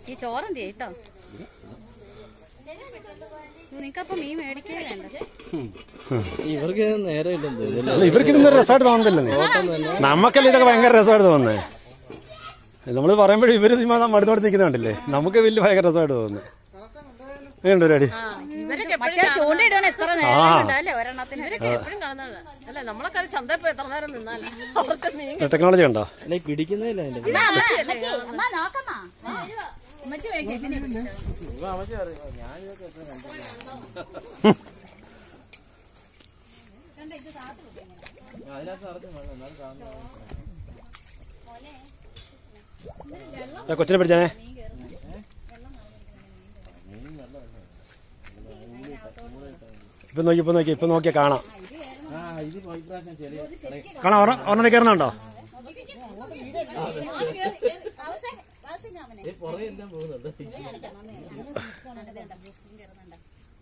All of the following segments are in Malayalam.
ഈ ചോറന്തി കേട്ടോ നിനക്കപ്പൊ മീൻ മേടിക്കേ വേണ്ട ഇവർക്ക് നേരെ ഇല്ലെന്ന് അല്ല ഇവർക്ക് ഇതൊന്നും രസമായിട്ട് തോന്നുന്നില്ലേ നമുക്കല്ലേ ഇതൊക്കെ ഭയങ്കര രസമായിട്ട് തോന്നുന്നേ നമ്മൾ പറയുമ്പോഴും ഇവര് ചുമ്മാ മടുത്തോട് നിൽക്കുന്നുണ്ടല്ലേ നമുക്ക് വലിയ ഭയങ്കര രസമായിട്ട് തോന്നുന്നു വേണ്ട ഒരു അടി ഇവരൊക്കെ മറ്റേ ചൂണ്ടയിടാൻ എത്ര നേരം ആ. ഉണ്ടല്ലേ ഒരെണ്ണത്തിന് എപ്പോഴും കാണുന്നതാണ് അല്ല നമ്മളൊക്കെ ചന്തയിൽ പോയി എത്ര നേരം നിന്നാലും അവർക്ക് മീൻ ടെക്നോളജി ഉണ്ടോ അല്ല ഈ പിടിക്കുന്നില്ല അതിന്റെ അമ്മ, അമ്മ, അമ്മച്ചി, അമ്മ നോക്കമ്മ. ഉമ്മച്ചി വേഗം ഇതിനെ പിടിച്ചോ. ആ, കൊച്ചിനെ പിടിച്ചാനേ ഇപ്പൊ നോക്കി ഇപ്പൊ നോക്കി ഇപ്പൊ നോക്കിയാ കാണാം ആ ഇത് ഇപ്രാവശ്യം ചെറിയ കാണാം ഒരെണ്ണം ഒരെണ്ണം കയറുന്നുണ്ടോ ആവശ്യം- ആവശ്യം ഞാൻ അവനെ. പുറകെ എല്ലാം പോകുന്നുണ്ട് കാണിക്കാം, അമ്മേ. കണ്ടത് കണ്ടോ? മീൻ കയറുന്നുണ്ടോ?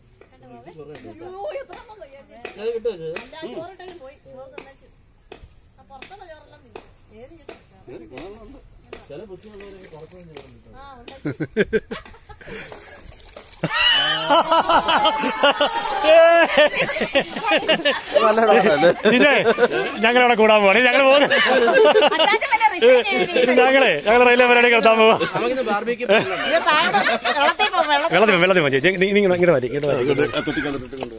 അത് കിട്ടുമോ ഇത്? ചില ബുദ്ധിമുട്ടുള്ളവരെ പുറത്തുനിന്ന് കയറുന്നുണ്ട് ഇതേ ഞങ്ങളവിടെ കൂടാൻ പോവാണ് ഞങ്ങൾ പോകുന്നു അച്ചാച്ചൻ വല്ല റിസൈൻ ചെയ്തില്ലേ? ഞങ്ങളെ ഞങ്ങൾ റെയിൽവേ പരിപാടി കിടത്താൻ പോവാ നമുക്കിന്ന് ബാർബിക്ക് വെള്ളത്തിൽ വെള്ളത്തിൽ മതി ചേച്ചി, നീ- നീ ഇങ്ങോട്ട് ഇങ്ങോട്ട് മതി ഇങ്ങോട്ട് മതി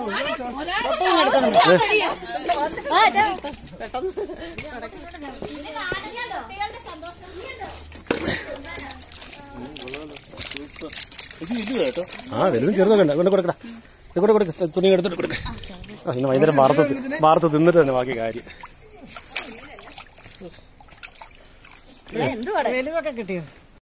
ആ വലുതും ചെറുതൊക്കെ ഉണ്ട് കൊണ്ട് കൊടുക്കടാ ഇത് കൂടെ കൊടുക്ക തുണി എടുത്തിട്ട് കൊടുക്ക ആ ഇന്ന് വൈകുന്നേരം വാർത്ത വാർത്ത തിന്നിട്ട് തന്നെ ബാക്കി കാര്യം വലുതൊക്കെ കിട്ടിയോ